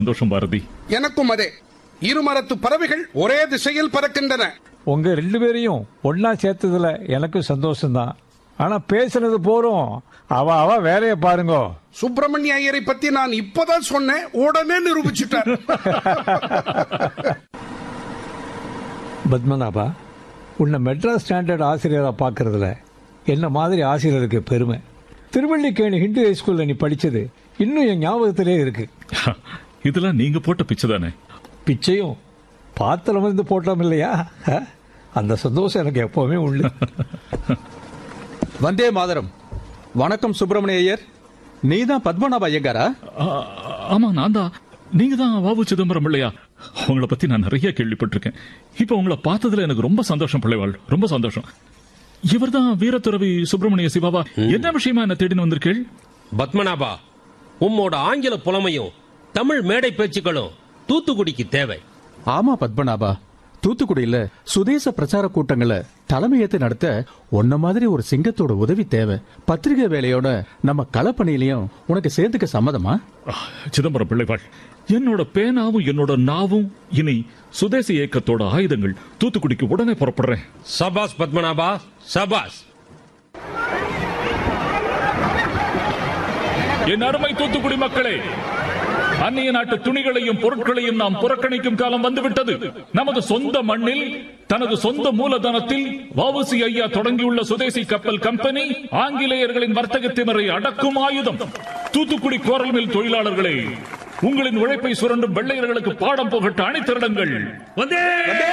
சந்தோஷம் பாரதி எனக்கும் அதே இருமரத்து பறவைகள் ஒரே திசையில் பறக்கின்றன உங்க ரெண்டு பேரையும் ஒன்னா சேர்த்ததுல எனக்கும் சந்தோஷம்தான் ஆனா பேசுனது போறோம் அவ அவ வேலையை பாருங்க சுப்பிரமணிய ஐயரை பத்தி நான் இப்பதான் சொன்னேன் உடனே நிரூபிச்சுட்டார் பத்மநாபா உன்னை மெட்ராஸ் ஸ்டாண்டர்ட் ஆசிரியரா பார்க்கறதுல என்ன மாதிரி ஆசிரியருக்கு பெருமை திருவள்ளிக்கேணி ஹிந்து ஹைஸ்கூல்ல நீ படிச்சது இன்னும் என் ஞாபகத்திலே இருக்கு இதெல்லாம் நீங்க போட்ட பிச்சை தானே பிச்சையும் பாத்திரம் வந்து போட்டோம் இல்லையா ஆ? அந்த சந்தோஷம் எனக்கு எப்பவுமே உண்டு வந்தே மாதரம் வணக்கம் சுப்பிரமணிய ஐயர் நீதான் பத்மநாப ஐயங்காரா ஆ, ஆமா நான் தான் நீங்க தான் வாவு சிதம்பரம் இல்லையா உங்களை பத்தி நான் நிறைய கேள்விப்பட்டிருக்கேன் இப்ப உங்களை பார்த்ததுல எனக்கு ரொம்ப சந்தோஷம் பிள்ளைவாள் ரொம்ப சந்தோஷம் இவர்தான் வீரத்துறவி சுப்பிரமணிய சிவாவா என்ன விஷயமா என்ன தேடின்னு வந்திருக்கீள் பத்மநாபா உம்மோட ஆங்கில புலமையும் தமிழ் மேடை பேச்சுக்களும் தூத்துக்குடிக்கு தேவை ஆமா பத்மநாபா தூத்துக்குடியில சுதேச பிரச்சார கூட்டங்களை தலைமையேத்து நடத்த உன்ன மாதிரி ஒரு சிங்கத்தோட உதவி தேவை பத்திரிகை வேலையோட நம்ம களப்பணியிலையும் உனக்கு சேர்த்துக்க சம்மதமா ஆ, சிதம்பரம் பிள்ளைவாள் என்னோட பேனாவும் என்னோட நாவும் இனி சுதேசி இயக்கத்தோட ஆயுதங்கள் தூத்துக்குடிக்கு உடனே புறப்படுறேன் சபாஸ் பத்மநாபா சபாஸ் என் அருமை தூத்துக்குடி மக்களே அந்நிய நாட்டு துணிகளையும் பொருட்களையும் நாம் புறக்கணிக்கும் காலம் வந்துவிட்டது நமது சொந்த மண்ணில் தனது சொந்த மூலதனத்தில் வவுசி ஐயா தொடங்கியுள்ள சுதேசி கப்பல் கம்பெனி ஆங்கிலேயர்களின் வர்த்தக திமரை அடக்கும் ஆயுதம் தூத்துக்குடி கோரல் மில் தொழிலாளர்களே உங்களின் உழைப்பை சுரண்டும் வெள்ளையர்களுக்கு பாடம் புகட்ட அணிதிரளுங்கள் வந்தே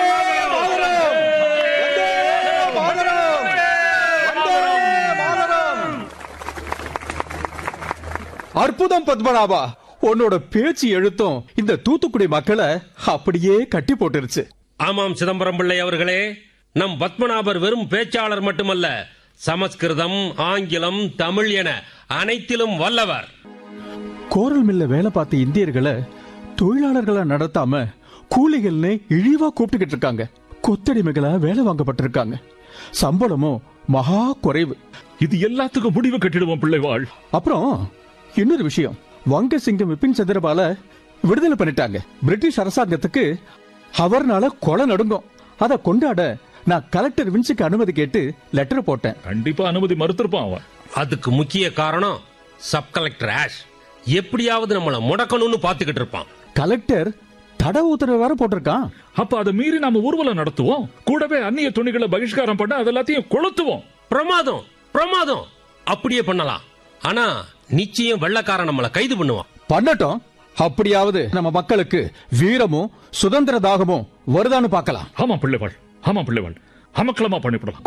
அற்புதம் பத்மநாபா உன்னோட பேச்சு எழுத்தும் இந்த தூத்துக்குடி மக்களை அப்படியே கட்டி போட்டுருச்சு ஆமாம் சிதம்பரம் பிள்ளை அவர்களே நம் பத்மநாபர் வெறும் பேச்சாளர் மட்டுமல்ல சமஸ்கிருதம் ஆங்கிலம் தமிழ் என அனைத்திலும் வல்லவர் கோரல் மில்ல வேலை பார்த்த இந்தியர்களை தொழிலாளர்களா நடத்தாம கூலிகள்னு இழிவா கூப்பிட்டுக்கிட்டு இருக்காங்க கொத்தடிமைகளா வேலை வாங்கப்பட்டிருக்காங்க சம்பளமும் மகா குறைவு இது எல்லாத்துக்கும் முடிவு கட்டிடுவோம் பிள்ளைவாள் அப்புறம் இன்னொரு விஷயம் வங்க சிங்கம் விபின் சந்திரபால விடுதலை பண்ணிட்டாங்க பிரிட்டிஷ் அரசாங்கத்துக்கு அவர்னால கொலை நடுங்கும் அதை கொண்டாட நான் கலெக்டர் வின்ஸுக்கு அனுமதி கேட்டு லெட்டர் போட்டேன் கண்டிப்பா அனுமதி மறுத்திருப்பான் அவன் அதுக்கு முக்கிய காரணம் சப் கலெக்டர் ஆஷ் எப்படியாவது நம்மள முடக்கணும்னு பாத்துக்கிட்டு இருப்பான் கலெக்டர் தடை உத்தரவு வேற போட்டிருக்கான் அப்ப அதை மீறி நாம ஊர்வலம் நடத்துவோம் கூடவே அந்நிய துணிகளை பகிஷ்காரம் பண்ண அது எல்லாத்தையும் கொளுத்துவோம் பிரமாதம் பிரமாதம் அப்படியே பண்ணலாம் ஆனா நிச்சயம் வெள்ளக்காரன் நம்மள கைது பண்ணுவான் பண்ணட்டும் அப்படியாவது நம்ம மக்களுக்கு வீரமும் சுதந்திர தாகமும் வருதான்னு பார்க்கலாம் ஆமா பிள்ளைவாள் ஆமா பிள்ளைவாள் அமக்கலமா பண்ணிவிடலாம்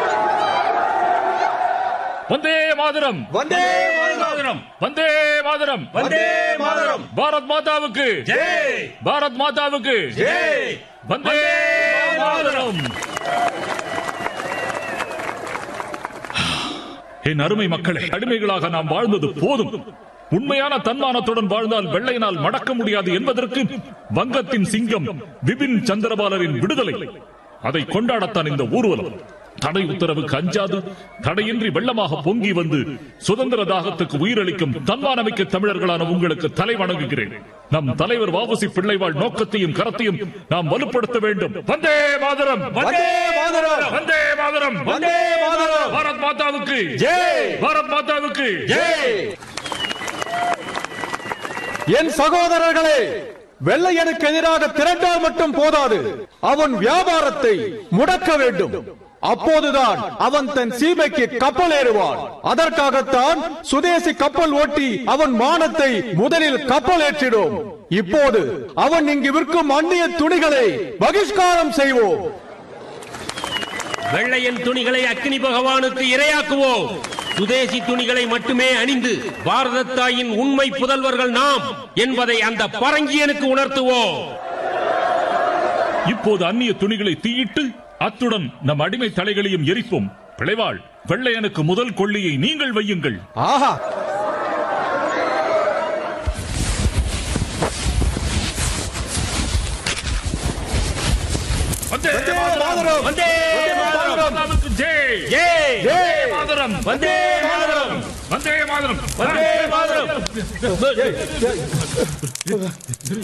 வந்தே மாதரம் வந்தே மாதரம் வந்தே மாதரம் வந்தே மாதரம் பாரத் மாதாவுக்கு ஜெய் பாரத் மாதாவுக்கு ஜெய் வந்தே மாதரம் என் அருமை மக்களே அடிமைகளாக நாம் வாழ்ந்தது போதும் உண்மையான தன்மானத்துடன் வாழ்ந்தால் வெள்ளையினால் மடக்க முடியாது என்பதற்கு வங்கத்தின் சிங்கம் விபின் சந்திரபாலரின் விடுதலை அதை கொண்டாடத்தான் இந்த ஊர்வலம் தடை உத்தரவுக்கு அஞ்சாது தடையின்றி வெள்ளமாக பொங்கி வந்து சுதந்திர தாகத்துக்கு உயிரளிக்கும் தன்மானமிக்க தமிழர்களான உங்களுக்கு தலை வணங்குகிறேன் நம் தலைவர் வாவுசி பிள்ளைவாழ் நோக்கத்தையும் கரத்தையும் நாம் வலுப்படுத்த வேண்டும் வந்தே மாதரம் வந்தே மாதரம் வந்தே மாதரம் வந்தே மாதரம் பாரத் மாதாவுக்கு ஜெய் பாரத் மாதாவுக்கு ஜெய் என் சகோதரர்களே வெள்ளையனுக்கு எதிராக திரண்டால் மட்டும் போதாது அவன் வியாபாரத்தை முடக்க வேண்டும் அப்போதுதான் அவன் தன் சீமைக்கு கப்பல் ஏறுவான் அதற்காகத்தான் சுதேசி கப்பல் ஓட்டி அவன் மானத்தை முதலில் கப்பல் ஏற்றிடும் இப்போது அவன் இங்கு விற்கும் அந்நிய துணிகளை பகிஷ்காரம் செய்வோம் வெள்ளையன் துணிகளை அக்னி பகவானுக்கு இரையாக்குவோம் சுதேசி துணிகளை மட்டுமே அணிந்து பாரத தாயின் உண்மை புதல்வர்கள் நாம் என்பதை அந்த பரங்கியனுக்கு உணர்த்துவோம் இப்போது அந்நிய துணிகளை தீயிட்டு அத்துடன் நம் அடிமை தலைகளையும் எரிப்போம் பிழைவாள் வெள்ளையனுக்கு முதல் கொள்ளியை நீங்கள் வையுங்கள் ஆஹா வந்தே மாதரம் வந்தே மாதரம் ஜெய் ஜெய் வந்தே மாதரம் வந்தே மாதரம் வந்தே மாதரம் வந்தே மாதரம்